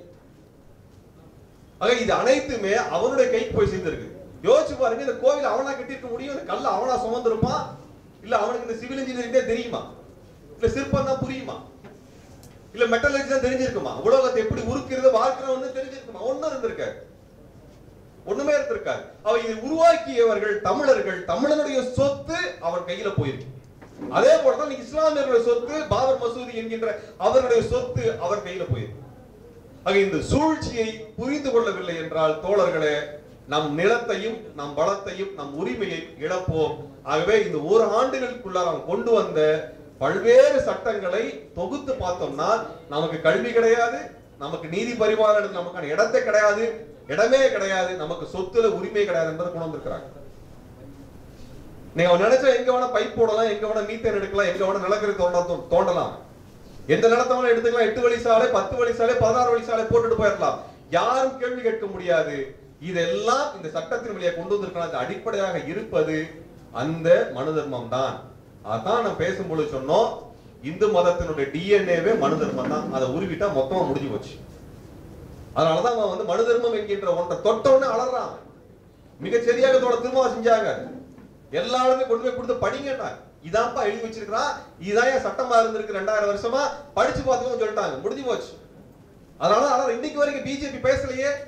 ஆக இது அனைத்துமே அவனுடைய கைக்கு போய் சேர்ந்திருக்கு யோசிச்சு பாருங்க இந்த கோவில் அவனா கட்டியிருக்க முடியும் இந்த கல்ல அவனா சுமந்திருப்பான் இல்ல அவனுக்கு இந்த சிவில் இன்ஜினியரிங் தெரியுமா இல்ல சிற்பம் தான் புரியுமா இல்ல மெட்டலஜி தான் தெரிஞ்சிருக்குமா உலகத்தை எப்படி உருக்கிறது வாழ்க்கிறவன்னு தெரிஞ்சிருக்குமா ஒண்ணும் இருந்திருக்காரு ஒண்ணுமே இருந்திருக்காரு அவ இதை உருவாக்கியவர்கள் தமிழர்கள் தமிழனுடைய சொத்து அவன் கையில போயிருக்கு அதே போலதான் இன்னைக்கு இஸ்லாமியர்களுடைய சொத்து பாபர் மசூதி என்கின்ற அவர்களுடைய சொத்து அவர் கையில போயிருக்கு ஆக இந்த சூழ்ச்சியை புரிந்து கொள்ளவில்லை என்றால் தோழர்களே நம் நிலத்தையும் நம் வளத்தையும் நம் உரிமையை இழப்போம் ஆகவே இந்த ஒரு ஆண்டுகளுக்குள்ளார அவன் கொண்டு வந்த பல்வேறு சட்டங்களை தொகுத்து பார்த்தோம்னா நமக்கு கல்வி கிடையாது நமக்கு நீதி பரிமாறம் நமக்கான இடத்தை கிடையாது இடமே கிடையாது நமக்கு சொத்துல உரிமை கிடையாது என்பதை கொண்டு வந்திருக்கிறாங்க நீங்க அவன் நினைச்சா எங்க வேணா பைப் போடலாம் எங்க வேணா மீத்தேன் எடுக்கலாம் எங்க வேணா நிலக்கரி தோண்ட தோண்டலாம் எந்த நிலத்தை வேணா எடுத்துக்கலாம் எட்டு வழி சாலை பத்து வழி சாலை பதினாறு வழி சாலை போட்டுட்டு போயிடலாம் யாரும் கேள்வி கேட்க முடியாது இதெல்லாம் இந்த சட்டத்தின் வழியாக கொண்டு வந்திருக்கலாம் அடிப்படையாக இருப்பது அந்த மனு தர்மம் தான் அதான் நான் பேசும்பொழுது சொன்னோம் இந்து மதத்தினுடைய டிஎன்ஏவே மனு தர்மம் தான் அதை உருவிட்டா மொத்தமா முடிஞ்சு போச்சு அதனாலதான் அவன் வந்து மனு தர்மம் என்கின்ற ஒன்றை தொட்டவுடனே அலறான் மிக சரியாக தோட திரும்ப செஞ்சாங்க எல்லா இடத்துலயும் கொண்டு போய் கொடுத்து படிங்கன்னாங்க இதான்ப்பா எழுதி வச்சிருக்கிறான் இதான் என் சட்டமா இருந்திருக்கு ரெண்டாயிரம் வருஷமா படிச்சு பார்த்துக்கோன்னு சொல்லிட்டாங்க முடிஞ்சு போச்சு அதனால ஆனா இன்னைக்கு வரைக்கும் பிஜேபி பேசலையே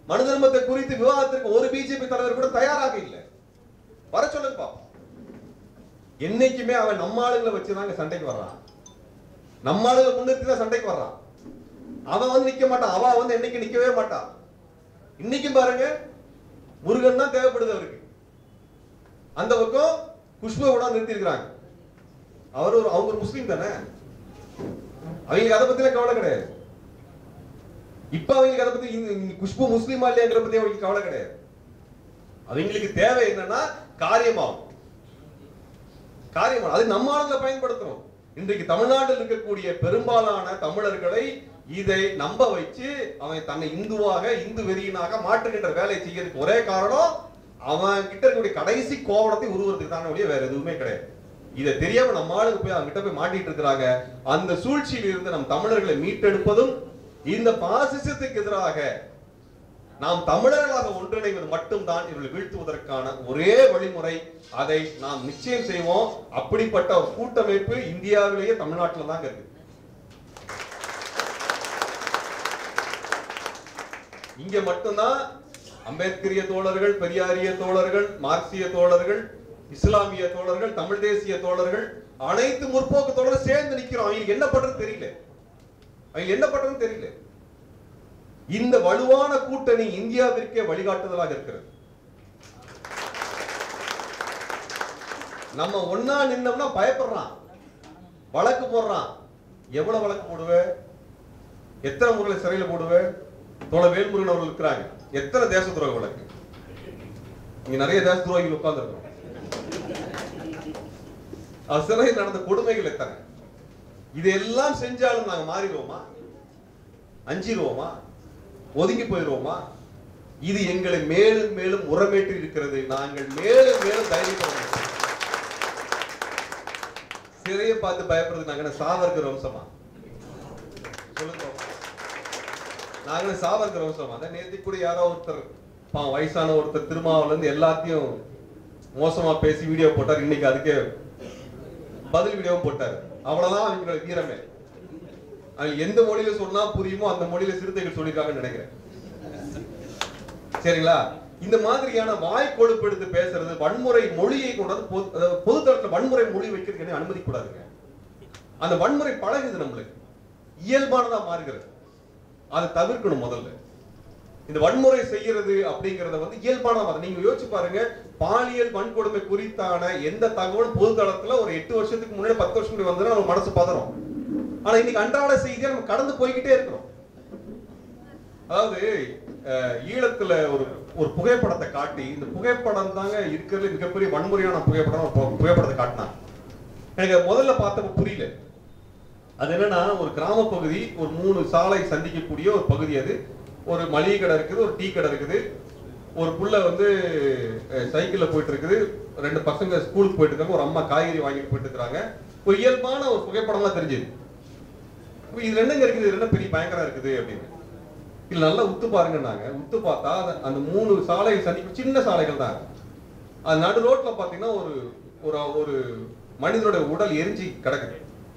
மனு தர்மத்தை குறித்து விவாதத்திற்கு ஒரு பிஜேபி தலைவர் கூட தயாராக இல்லை வர சொல்லுங்க பாப்போம் என்னைக்குமே அவன் நம்ம ஆளுங்களை வச்சுதாங்க சண்டைக்கு வர்றான் நம்ம ஆளுங்களை முன்னிறுத்தி தான் சண்டைக்கு வர்றான் அவன் வந்து நிக்க மாட்டான் அவ வந்து என்னைக்கு நிக்கவே மாட்டான் இன்னைக்கும் பாருங்க முருகன் தான் தேவைப்படுது அவருக்கு அந்த பக்கம் குஷ்பு கூட நிறுத்தி இருக்கிறாங்க அவர் ஒரு அவங்க ஒரு முஸ்லீம் தானே அவங்களுக்கு அதை பத்திலாம் கவலை கிடையாது இப்ப அவங்களுக்கு அதை பத்தி இந்த- இந்த குஷ்பு முஸ்லீமா இல்லையாங்கிற பத்தி அவங்களுக்கு கவலை கிடையாது அவங்களுக்கு தேவை என்னன்னா காரியமாகும் காரியமாகும் அது நம்ம ஆளுங்களை பயன்படுத்தணும் இன்றைக்கு தமிழ்நாட்டில் இருக்கக்கூடிய பெரும்பாலான தமிழர்களை இதை நம்ப வச்சு அவன் தன்னை இந்துவாக இந்து வெறியனாக மாற்றுகின்ற வேலையை செய்யறதுக்கு ஒரே காரணம் அவன் கிட்ட இருக்கக்கூடிய கடைசி கோவணத்தை உருவறதுக்கு தானே ஒழிய வேற எதுவுமே கிடையாது இதை தெரியாம நம்ம ஆளுங்க போய் அவங்க கிட்ட போய் மாட்டிட்டு இருக்கிறாங்க அந்த சூழ்ச்சியில் இருந்து நம் தமிழர்களை மீட்டெடுப்பதும் இந்த பாசிசத்துக்கு எதிராக நாம் தமிழர்களாக ஒன்றிணைவது மட்டும்தான் இவர்களை வீழ்த்துவதற்கான ஒரே வழிமுறை அதை நாம் நிச்சயம் செய்வோம் அப்படிப்பட்ட ஒரு கூட்டமைப்பு இந்தியாவிலேயே தமிழ்நாட்டில் தாங்க இருக்கு இங்க மட்டும்தான் அம்பேத்கரிய தோழர்கள் பெரியாரிய தோழர்கள் மார்க்சிய தோழர்கள் இஸ்லாமிய தோழர்கள் தமிழ் தேசிய தோழர்கள் அனைத்து முற்போக்கு தோழர்கள் சேர்ந்து நிக்கிறோம் அவங்களுக்கு என்ன பண்றது தெரியல அவங்க என்ன பண்றதுன்னு தெரியல இந்த வலுவான கூட்டணி இந்தியாவிற்கே வழிகாட்டுதலாக இருக்கிறது நம்ம ஒன்னா நின்னோம்னா பயப்படுறான் வழக்கு போடுறான் எவ்வளவு வழக்கு போடுவ எத்தனை முறையில சிறையில போடுவ தோழ வேல்முருகன் அவர்கள் இருக்கிறாங்க எத்தனை தேச துரோக வழக்கு இங்க நிறைய தேச துரோகிகள் உட்கார்ந்து அது சிறையில் நடந்த கொடுமைகள் எத்தனை இதெல்லாம் செஞ்சாலும் நாங்க மாறிடுவோமா அஞ்சிடுவோமா ஒதுங்கி போயிடுவோமா இது எங்களை மேலும் மேலும் உரமேற்றி இருக்கிறது நாங்கள் மேலும் மேலும் தைரியப்படுறோம் சிறையை பார்த்து பயப்படுறது நாங்க என்ன சாவர்கர் வம்சமா சொல்லுங்க பாப்போம். நாங்க என்ன சாவர்கர் வம்சமா அதான் நேத்தி கூட யாரோ ஒருத்தர் பாவம் வயசான ஒருத்தர் திருமாவில இருந்து எல்லாத்தையும் மோசமா பேசி வீடியோ போட்டார் இன்னைக்கு அதுக்கே பதில் வீடியோவும் போட்டாரு அவ்வளவுதான் அவங்களோட வீரமே அவங்க எந்த மொழியில சொன்னா புரியுமோ அந்த மொழியில சிறுத்தைகள் சொல்லிருக்காங்கன்னு நினைக்கிறேன் சரிங்களா இந்த மாதிரியான வாய் கொழுப்பு எடுத்து பேசுறது வன்முறை மொழியை கொண்டாந்து பொது அதாவது பொதுத்தளத்துல வன்முறை மொழி வைக்கிறதுக்கு அனுமதிக்க கூடாதுங்க அந்த வன்முறை பழகுது நம்மளுக்கு இயல்பானதா மாறுகிறது அதை தவிர்க்கணும் முதல்ல இந்த வன்முறை செய்யறது அப்படிங்கறத வந்து இயல்பான அதை நீங்க யோசிச்சு பாருங்க பாலியல் வன்கொடுமை குறித்தான எந்த தகவலும் பொது தளத்துல ஒரு எட்டு வருஷத்துக்கு முன்னாடி பத்து வருஷம் முன்னாடி வந்ததுன்னா நம்ம மனசு பதறும் ஆனா இன்னைக்கு அன்றாட செய்தியா நம்ம கடந்து போய்கிட்டே இருக்கிறோம் அதாவது அஹ், ஈழத்துல ஒரு ஒரு புகைப்படத்தை காட்டி இந்த புகைப்படம் தாங்க இருக்கிறதுல மிகப்பெரிய வன்முறையான புகைப்படம் ஒரு பு- புகைப்படத்தை காட்டினாங்க எனக்கு அது முதல்ல பார்த்தப்ப புரியல அது என்னன்னா ஒரு கிராம பகுதி ஒரு மூணு சாலை சந்திக்கக்கூடிய ஒரு பகுதி அது ஒரு மளிகை கடை இருக்குது ஒரு டீ கடை இருக்குது ஒரு புள்ள வந்து அஹ், சைக்கிள்ல போயிட்டு இருக்குது ரெண்டு பசங்க ஸ்கூலுக்கு போயிட்டு இருக்காங்க ஒரு அம்மா காய்கறி வாங்கிட்டு போயிட்டு இருக்காங்க ஒரு இயல்பான ஒரு புகைப்படமா தெரிஞ்சது இப்ப இதுல என்னங்க இருக்குது இதுல என்ன பெரிய பயங்கரம் இருக்குது அப்படின்னு இல்ல நல்லா உத்து பாருங்கன்னாங்க உத்து பார்த்தா அந்த- அந்த மூணு சாலை சந்திப்பு சின்ன சாலைகள் தான் அது நடு ரோட்ல பாத்தீங்கன்னா ஒரு ஒரு ஒரு மனிதனுடைய உடல் எரிஞ்சு கிடக்குது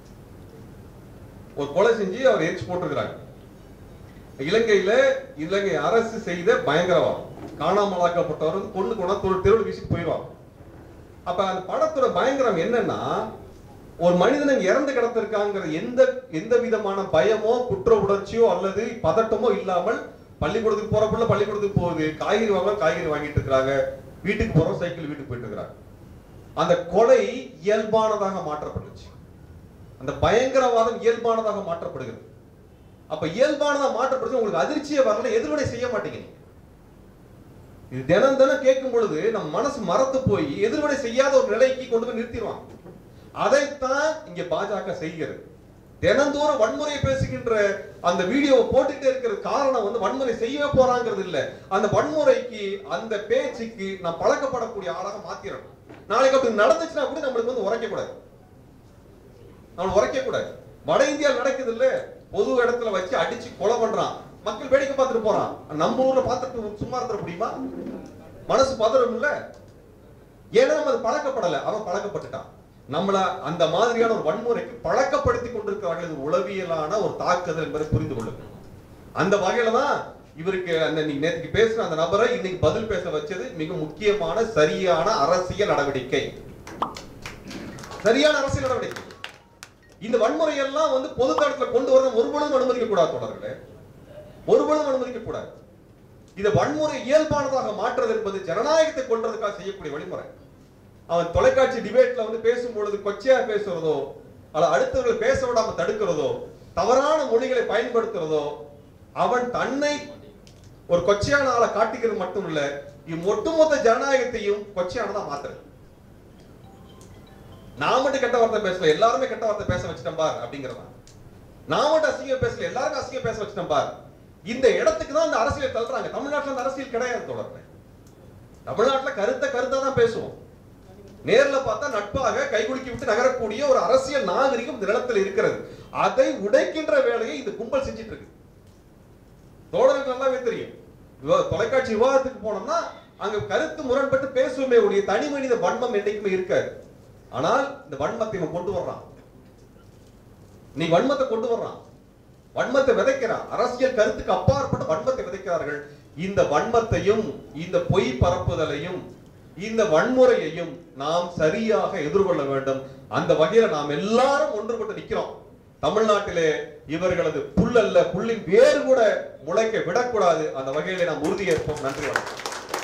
ஒரு கொலை செஞ்சு அவர் எரிச்சு போட்டிருக்கிறாங்க இலங்கையில இலங்கை அரசு செய்த பயங்கரவாதம் காணாமலாக்கப்பட்டவர் வந்து கொண்டு கொண்டா தொழில் தெருவில் வீசிட்டு போயிடுவாங்க அப்ப அந்த படத்தோட பயங்கரம் என்னன்னா ஒரு மனிதன் இங்க இறந்து கிடந்திருக்காங்கிற எந்த எந்த விதமான பயமோ குற்ற உணர்ச்சியோ அல்லது பதட்டமோ இல்லாமல் பள்ளிக்கூடத்துக்கு போற புள்ள பள்ளிக்கூடத்துக்கு போகுது காய்கறி வாங்க காய்கறி வாங்கிட்டு இருக்காங்க வீட்டுக்கு போறோம் சைக்கிள் வீட்டுக்கு போயிட்டு இருக்காங்க அந்த கொலை இயல்பானதாக மாற்றப்பட்டுச்சு அந்த பயங்கரவாதம் இயல்பானதாக மாற்றப்படுகிறது அப்ப இயல்பானதா மாற்றப்படுச்சு உங்களுக்கு அதிர்ச்சியே வரல எதிர்வினை செய்ய மாட்டீங்க நீங்க. இது தினம் தினம் கேட்கும் பொழுது நம்ம மனசு மறத்து போய் எதிர்வினை செய்யாத ஒரு நிலைக்கு கொண்டு போய் நிறுத்திடுவாங்க அதைத்தான் இங்க பாஜக செய்கிறது தினந்தோறும் வன்முறையை பேசுகின்ற அந்த வீடியோவை போட்டுட்டே இருக்கிற காரணம் வந்து வன்முறை செய்யவே போறாங்கிறது இல்ல அந்த வன்முறைக்கு அந்த பேச்சுக்கு நான் பழக்கப்படக்கூடிய ஆளாக மாத்திரணும் நாளைக்கு அப்படி நடந்துச்சுன்னா கூட நம்மளுக்கு வந்து உரைக்க கூடாது நம்ம உரைக்க கூடாது வட இந்தியா நடக்குது இல்ல பொது இடத்துல வச்சு அடிச்சு கொலை பண்றான் மக்கள் வேடிக்கை பார்த்துட்டு போறான் நம்ம ஊர்ல பார்த்துட்டு சும்மா இருந்துட முடியுமா மனசு பதறும் இல்ல ஏன்னா நம்ம அது பழக்கப்படல அவன் பழக்கப்பட்டுட்டான் நம்மள அந்த மாதிரியான ஒரு வன்முறைக்கு பழக்கப்படுத்தி கொண்டிருக்கிறார்கள் இது உளவியலான ஒரு தாக்குதல் என்பதை புரிந்து கொள்ளுங்க அந்த வகையில தான் இவருக்கு அந்த நீங்க நேற்றுக்கு பேசின அந்த நபரை இன்னைக்கு பதில் பேச வச்சது மிக முக்கியமான சரியான அரசியல் நடவடிக்கை சரியான அரசியல் நடவடிக்கை இந்த வன்முறை எல்லாம் வந்து பொது தளத்துல கொண்டு வர ஒருபொழுதும் அனுமதிக்க கூடாது தொடர்களே ஒருபொழுதும் அனுமதிக்க கூடாது இந்த வன்முறை இயல்பானதாக மாற்றுறது என்பது ஜனநாயகத்தை கொன்றதுக்காக செய்யக்கூடிய வழிமுறை அவன் தொலைக்காட்சி டிபேட்ல வந்து பேசும்பொழுது கொச்சையா பேசுறதோ அல்ல அடுத்தவர்கள் பேச விடாம தடுக்கிறதோ தவறான மொழிகளை பயன்படுத்துறதோ அவன் தன்னை ஒரு கொச்சையான ஆளை காட்டிக்கிறது மட்டும் இல்ல இவ் ஒட்டுமொத்த ஜனநாயகத்தையும் கொச்சையானதா மாத்துறது நான் மட்டும் கெட்ட வார்த்தை பேசல எல்லாருமே கெட்ட வார்த்தை பேச வச்சிட்டேன் பார் அப்படிங்கிறதா நான் மட்டும் அசிங்க பேசல எல்லாருமே அசிங்க பேச வச்சிட்டேன் பார் இந்த இடத்துக்கு தான் இந்த அரசியல் தள்ளுறாங்க தமிழ்நாட்டுல அந்த அரசியல் கிடையாது தொடர்ந்து தமிழ்நாட்டுல கருத்தை கருத்தா தான் பேசுவோம் நேர்ல பார்த்தா நட்பாக கைகுலுக்கி விட்டு நகரக்கூடிய ஒரு அரசியல் நாகரிகம் இந்த நிலத்தில் இருக்கிறது அதை உடைக்கின்ற வேலையை இந்த கும்பல் செஞ்சிட்டு இருக்கு தோழருக்கு நல்லாவே தெரியும் விவா- தொலைக்காட்சி விவாதத்துக்கு போனோம்னா அங்க கருத்து முரண்பட்டு பேசுவோமே உடைய தனி மனித வன்மம் என்னைக்குமே இருக்காது ஆனால் இந்த வன்மத்தை இவன் கொண்டு வர்றான் நீ வன்மத்தை கொண்டு வர்றான் வன்மத்தை விதைக்கிறான் அரசியல் கருத்துக்கு அப்பாற்பட்ட வன்மத்தை விதைக்கிறார்கள் இந்த வன்மத்தையும் இந்த பொய் பரப்புதலையும் இந்த வன்முறையையும் நாம் சரியாக எதிர்கொள்ள வேண்டும் அந்த வகையில நாம் எல்லாரும் ஒன்றுபட்டு நிக்கிறோம் தமிழ்நாட்டிலே இவர்களது புல் அல்ல புல்லின் வேறு கூட முளைக்க விடக்கூடாது அந்த வகையிலே நாம் உறுதியேற்போம் நன்றி வணக்கம்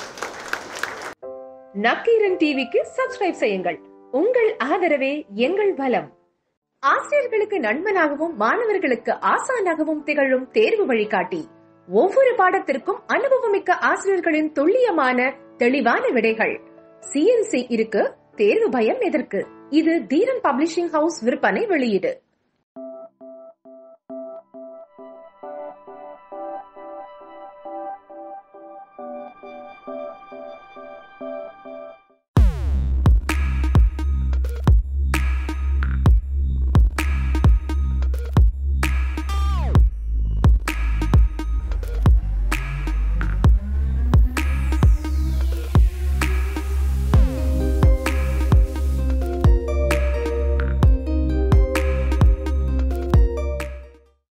நக்கீரன் டிவிக்கு சப்ஸ்கிரைப் செய்யுங்கள் உங்கள் ஆதரவே எங்கள் பலம் ஆசிரியர்களுக்கு நண்பனாகவும் மாணவர்களுக்கு ஆசானாகவும் திகழும் தேர்வு வழிகாட்டி ஒவ்வொரு பாடத்திற்கும் அனுபவமிக்க ஆசிரியர்களின் துல்லியமான தெளிவான விடைகள் சிஎன்சி இருக்கு தேர்வு பயம் எதற்கு இது தீரன் பப்ளிஷிங் ஹவுஸ் விற்பனை வெளியீடு